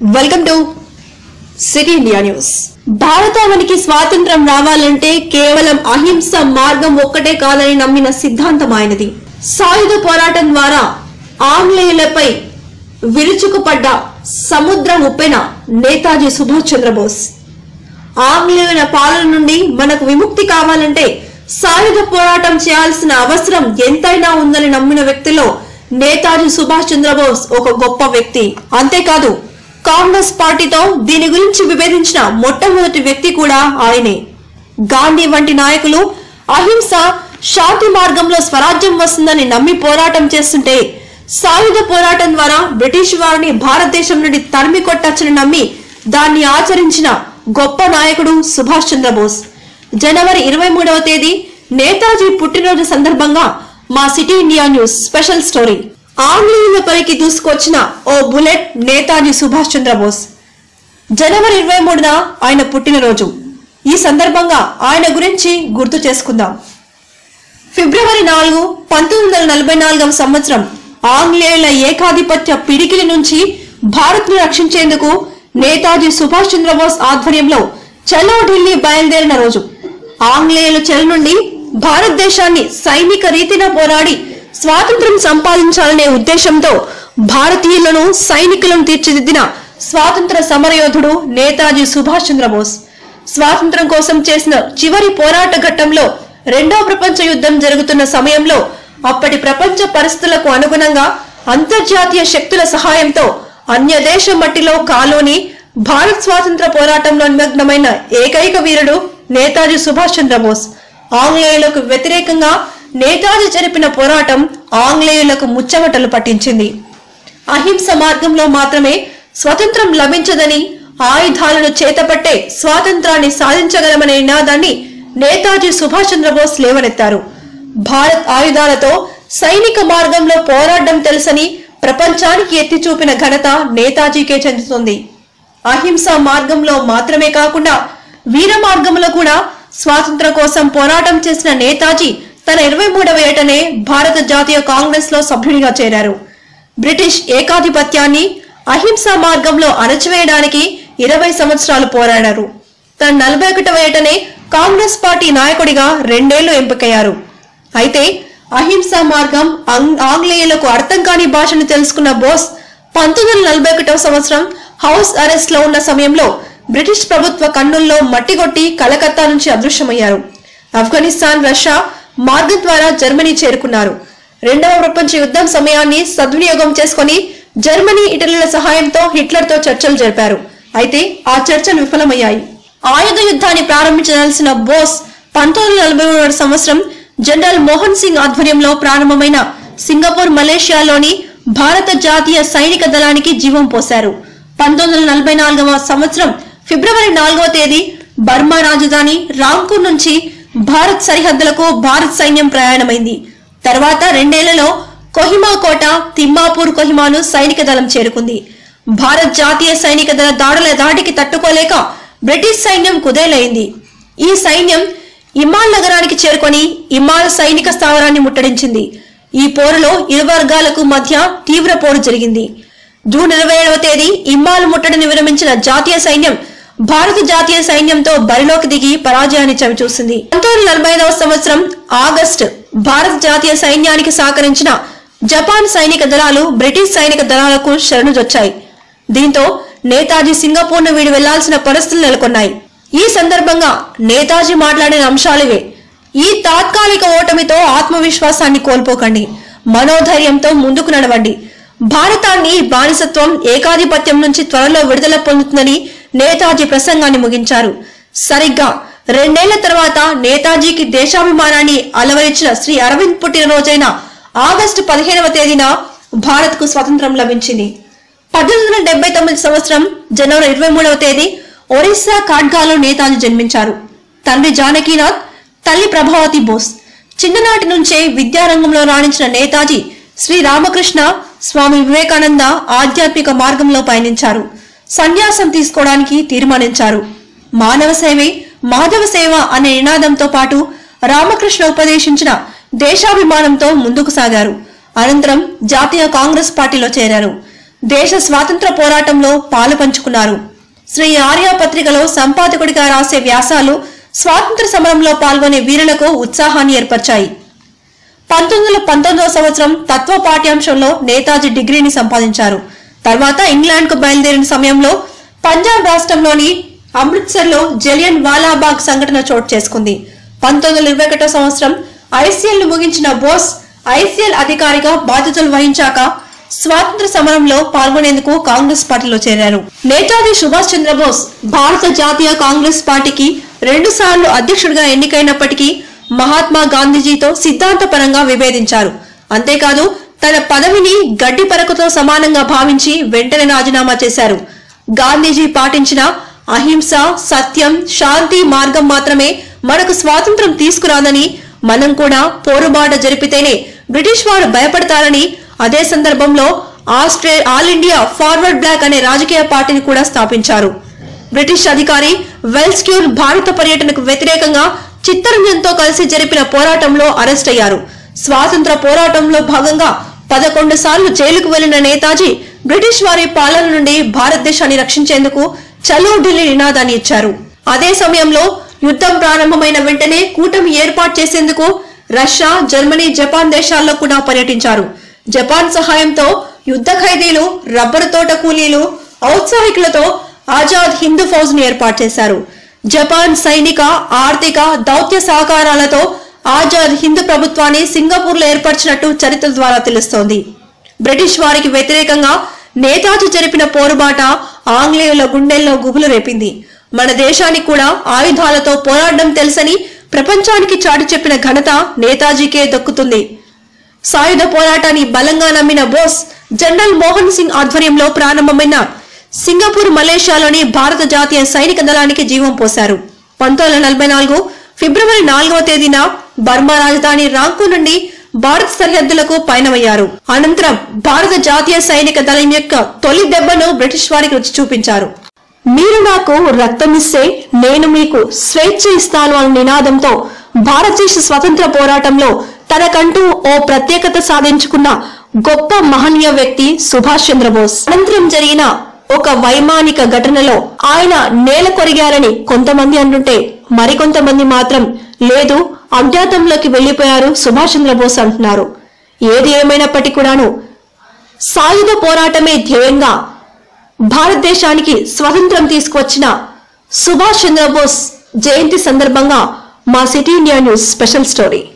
welcome to City India News భారతావనికి స్వాతంత్రం రావాలంటే కేవలం అహింస మార్గం ఒక్కటే కాదని నమ్మిన సిద్ధాంతం ఆయనది సాయుధ పోరాటం ద్వారా ఆంగ్లేయులపై విరుచుకుపడ్డ సముద్రం ఉప్పెన నేతాజీ సుభాష్ చంద్రబోస్ ఆంగ్లేయుల పాలన నుండి మనకు విముక్తి కావాలంటే సాయుధ పోరాటం చేయాల్సిన అవసరం ఎంతైనా ఉందని నమ్మిన వ్యక్తిలో నేతాజీ సుభాష్ చంద్రబోస్ ఒక గొప్ప వ్యక్తి అంతేకాదు కాంగ్రెస్ పార్టీతో దీని గురించి విభేదించిన మొట్టమొదటి వ్యక్తి కూడా ఆయనే గాంధీ వంటి నాయకులు అహింస శాంతి మార్గంలో స్వరాజ్యం వస్తుందని నమ్మి పోరాటం చేస్తుంటే సాయుధ పోరాటం ద్వారా బ్రిటిష్ వారిని భారతదేశం నుండి తరిమి కొట్టచ్చని నమ్మి దాన్ని ఆచరించిన గొప్ప నాయకుడు సుభాష్ చంద్రబోస్ జనవరి ఇరవై మూడవ తేదీ నేతాజీ పుట్టినరోజు సందర్భంగా మా City India News special story ఆంగ్లేయుల పైకి దూసుకొచ్చిన ఓ బుల్లెట్ నేతాజీ సుభాష్ చంద్రబోస్ జనవరి ఇరవై మూడున ఆయన పుట్టినరోజు ఈ సందర్భంగా ఆయన గురించి గుర్తు చేసుకుందాం ఫిబ్రవరి నాలుగు పంతొమ్మిది వందల నలభై నాలుగవ సంవత్సరం ఆంగ్లేయుల ఏకాధిపత్య పిడికిలి నుంచి భారత్ ను రక్షించేందుకు నేతాజీ సుభాష్ చంద్రబోస్ ఆధ్వర్యంలో చలో ఢిల్లీ బయలుదేరిన రోజు ఆంగ్లేయుల చెల నుండి భారతదేశాన్ని సైనిక రీతిన పోరాడి స్వాతంత్రం సంపాదించాలనే ఉద్దేశంతో భారతీయులను సైనికులను తీర్చిదిద్దిన స్వాతంత్ర సమరయోధుడు నేతాజీ సుభాష్ చంద్రబోస్ స్వాతంత్రం కోసం చేసిన చివరి పోరాట ఘట్టంలో రెండో ప్రపంచ యుద్ధం జరుగుతున్న సమయంలో అప్పటి ప్రపంచ పరిస్థితులకు అనుగుణంగా అంతర్జాతీయ శక్తుల సహాయంతో అన్య దేశ మట్టిలో కాలోని భారత్ స్వాతంత్ర పోరాటంలో నిమగ్నమైన ఏకైక వీరుడు నేతాజీ సుభాష్ చంద్రబోస్ ఆంగ్లేయులకు వ్యతిరేకంగా నేతాజీ జరిపిన పోరాటం ఆంగ్లేయులకు ముచ్చమటలు పట్టించింది అహింస మార్గంలో మాత్రమే స్వతంత్రం లభించదని ఆయుధాలను చేతపట్టే స్వాతంత్రాన్ని సాధించగలమనే నినాదాన్ని నేతాజీ సుభాష్ చంద్రబోస్ లేవనెత్తారు భారత్ ఆయుధాలతో సైనిక మార్గంలో పోరాడడం తెలుసని ప్రపంచానికి ఎత్తి చూపిన ఘనత నేతాజీకే చెందుతుంది అహింస మార్గంలో మాత్రమే కాకుండా వీర మార్గంలో కూడా స్వాతంత్ర కోసం పోరాటం చేసిన నేతాజీ తన ఇరవై మూడవ ఏటనే భారత జాతీయ కాంగ్రెస్ లో సభ్యునిగా చేరారు బ్రిటిష్ ఏకాధిపత్యాన్ని అహింసా మార్గంలో అణచివేయడానికి ఇరవై సంవత్సరాలు పోరాడారు తన నలభై ఒకటవ ఏటనే కాంగ్రెస్ పార్టీ నాయకుడిగా రెండేళ్లు ఎంపికయ్యారు అయితే అహింసా మార్గం ఆంగ్- ఆంగ్లేయులకు అర్థం కాని భాషను తెలుసుకున్న బోస్ పంతొమ్మిది వందల నలభై ఒకటవ సంవత్సరం హౌస్ అరెస్ట్ లో ఉన్న సమయంలో బ్రిటిష్ ప్రభుత్వ కన్నుల్లో మట్టిగొట్టి కలకత్తా నుంచి అదృశ్యమయ్యారు ఆఫ్ఘనిస్తాన్ రష్యా మార్గం ద్వారా జర్మనీ చేరుకున్నారు రెండవ ప్రపంచ యుద్ధం సమయాన్ని సద్వినియోగం చేసుకొని జర్మనీ ఇటలీల సహాయంతో హిట్లర్ తో చర్చలు జరిపారు అయితే ఆ చర్చలు విఫలమయ్యాయి ఆయుధ యుద్ధాన్ని ప్రారంభించాల్సిన బోస్ పంతొమ్మిది వందల నలభై మూడు సంవత్సరం జనరల్ మోహన్ సింగ్ ఆధ్వర్యంలో ప్రారంభమైన సింగపూర్ మలేషియాలోని భారత జాతీయ సైనిక దళానికి జీవం పోశారు పంతొమ్మిది వందల నలభై నాలుగవ సంవత్సరం ఫిబ్రవరి నాలుగవ తేదీ బర్మా రాజధాని రాంపూర్ నుంచి భారత్ సరిహద్దులకు భారత్ సైన్యం ప్రయాణమైంది తర్వాత రెండేళ్లలో కొహిమా కోట తిమ్మాపూర్ కొహిమాను సైనిక దళం చేరుకుంది భారత్ జాతీయ సైనిక దళ దాడుల దాడికి తట్టుకోలేక బ్రిటిష్ సైన్యం కుదేలైంది ఈ సైన్యం ఇమాల్ నగరానికి చేరుకొని ఇమాల్ సైనిక స్థావరాన్ని ముట్టడించింది ఈ పోరులో ఇరు వర్గాలకు మధ్య తీవ్ర పోరు జరిగింది జూన్ ఇరవై ఏడవ తేదీ ఇమ్మాల్ ముట్టడిని విరమించిన జాతీయ సైన్యం భారత జాతీయ సైన్యంతో బరిలోకి దిగి పరాజయాన్ని చవిచూసింది పంతొమ్మిది వందల నలభై ఐదవ సంవత్సరం ఆగస్టు భారత జాతీయ సైన్యానికి సహకరించిన జపాన్ సైనిక దళాలు బ్రిటిష్ సైనిక దళాలకు శరణుజొచ్చాయి దీంతో నేతాజీ సింగపూర్ను వీడి వెళ్లాల్సిన పరిస్థితులు నెలకొన్నాయి ఈ సందర్భంగా నేతాజీ మాట్లాడిన అంశాలివే ఈ తాత్కాలిక ఓటమితో ఆత్మవిశ్వాసాన్ని కోల్పోకండి మనోధైర్యంతో ముందుకు నడవండి భారతాన్ని బానిసత్వం ఏకాధిపత్యం నుంచి త్వరలో విడుదల పొందుతుందని నేతాజీ ప్రసంగాన్ని ముగించారు సరిగ్గా రెండేళ్ల తర్వాత నేతాజీకి దేశాభిమానాన్ని అలవరించిన శ్రీ అరవింద్ పుట్టినరోజైన ఆగస్టు పదిహేనవ తేదీన భారత్ కు స్వతంత్రం లభించింది పద్దెనిమిది వందల డెబ్బై తొమ్మిది సంవత్సరం జనవరి ఇరవై మూడవ తేదీ ఒరిస్సా కాడ్గాలో నేతాజీ జన్మించారు తండ్రి జానకీనాథ్ తల్లి ప్రభావతి బోస్ చిన్ననాటి నుంచే విద్యారంగంలో రాణించిన నేతాజీ శ్రీ రామకృష్ణ స్వామి వివేకానంద ఆధ్యాత్మిక మార్గంలో పయనించారు సన్యాసం తీసుకోవడానికి తీర్మానించారు మానవ సేవే మాధవ సేవ అనే నినాదంతో పాటు రామకృష్ణ ఉపదేశించిన దేశాభిమానంతో ముందుకు సాగారు అనంతరం జాతీయ కాంగ్రెస్ పార్టీలో చేరారు దేశ స్వాతంత్ర పోరాటంలో పాలు పంచుకున్నారు శ్రీ ఆర్య పత్రికలో సంపాదకుడిగా రాసే వ్యాసాలు స్వాతంత్ర సమరంలో పాల్గొనే వీరులకు ఉత్సాహాన్ని ఏర్పరిచాయి పంతొమ్మిది వందల పంతొమ్మిదవ సంవత్సరం తత్వ పాఠ్యాంశంలో నేతాజీ డిగ్రీని సంపాదించారు తర్వాత ఇంగ్లాండ్ కు బయలుదేరిన సమయంలో పంజాబ్ రాష్ట్రంలోని అమృత్సర్ లో జలియన్ వాలాబాగ్ సంఘటన చోటు చేసుకుంది పంతొమ్మిది వందల ఇరవై ఒకటో సంవత్సరం ఐసీఎల్ ను ముగించిన బోస్ ఐసీఎల్ అధికారిగా బాధ్యతలు వహించాక స్వాతంత్ర సమరంలో పాల్గొనేందుకు కాంగ్రెస్ పార్టీలో చేరారు నేతాజీ సుభాష్ చంద్రబోస్ భారత జాతీయ కాంగ్రెస్ పార్టీకి రెండు సార్లు అధ్యక్షుడిగా ఎన్నికైనప్పటికీ మహాత్మా గాంధీజీతో సిద్ధాంతపరంగా విభేదించారు అంతేకాదు తన పదవిని గడ్డి పరకతో సమానంగా భావించి వెంటనే రాజీనామా చేశారు గాంధీజీ పాటించిన అహింస సత్యం శాంతి మార్గం మాత్రమే మనకు స్వాతంత్రం తీసుకురాదని మనం కూడా పోరుబాట జరిపితేనే బ్రిటిష్ వారు భయపడతారని అదే సందర్భంలో ఆస్ట్రే ఆల్ ఇండియా ఫార్వర్డ్ బ్లాక్ అనే రాజకీయ పార్టీని కూడా స్థాపించారు బ్రిటిష్ అధికారి వెల్స్క్యూర్ భారత పర్యటనకు వ్యతిరేకంగా చిత్తరంజన్తో కలిసి జరిపిన పోరాటంలో అరెస్ట్ అయ్యారు స్వాతంత్ర పోరాటంలో భాగంగా పదకొండు సార్లు జైలుకు వెళ్లిన నేతాజీ బ్రిటిష్ వారి పాలన నుండి భారతదేశాన్ని రక్షించేందుకు చలో ఢిల్లీ నినాదాన్ని ఇచ్చారు అదే సమయంలో యుద్ధం ప్రారంభమైన వెంటనే కూటమి ఏర్పాటు చేసేందుకు రష్యా జర్మనీ జపాన్ దేశాల్లో కూడా పర్యటించారు జపాన్ సహాయంతో యుద్ధ ఖైదీలు రబ్బరు తోట కూలీలు ఔత్సాహికులతో ఆజాద్ హిందూ ఫౌజ్ ని ఏర్పాటు చేశారు జపాన్ సైనిక ఆర్థిక దౌత్య సహకారాలతో ఆజాద్ హిందూ ప్రభుత్వాన్ని సింగపూర్ లో ఏర్పరిచినట్టు చరిత్ర ద్వారా తెలుస్తోంది బ్రిటిష్ వారికి వ్యతిరేకంగా నేతాజీ జరిపిన పోరుబాట ఆంగ్లేయుల గుండెల్లో గుబులు రేపింది మన దేశానికి కూడా ఆయుధాలతో పోరాడడం తెలుసని ప్రపంచానికి చాటి చెప్పిన ఘనత నేతాజీకే దక్కుతుంది సాయుధ పోరాటాన్ని బలంగా నమ్మిన బోస్ జనరల్ మోహన్ సింగ్ ఆధ్వర్యంలో ప్రారంభమైన సింగపూర్ మలేషియాలోని భారత జాతీయ సైనిక దళానికి జీవం పోశారు పంతొమ్మిది వందల నలభై నాలుగు ఫిబ్రవరి నాలుగవ తేదీన బర్మా రాజధాని రాంకూ నుండి భారత సరిహద్దులకు పయనమయ్యారు అనంతరం భారత జాతీయ సైనిక దళం యొక్క తొలి దెబ్బను బ్రిటిష్ వారికి రుచి చూపించారు మీరు నాకు రక్తమిస్తే నేను మీకు స్వేచ్ఛ ఇస్తాను అనే నినాదంతో భారతదేశ స్వతంత్ర పోరాటంలో తనకంటూ ఓ ప్రత్యేకత సాధించుకున్న గొప్ప మహనీయ వ్యక్తి సుభాష్ చంద్రబోస్ అనంతరం జరిగిన ఒక వైమానిక ఘటనలో ఆయన నేల కొరిగారని కొంతమంది అంటుంటే మరికొంతమంది మాత్రం లేదు అజ్ఞాతంలోకి వెళ్లిపోయారు సుభాష్ చంద్రబోస్ అంటున్నారు ఏది ఏమైనప్పటికీ కూడాను సాయుధ పోరాటమే ధ్యేయంగా భారతదేశానికి స్వతంత్రం తీసుకువచ్చిన సుభాష్ చంద్రబోస్ జయంతి సందర్భంగా మా City India News special story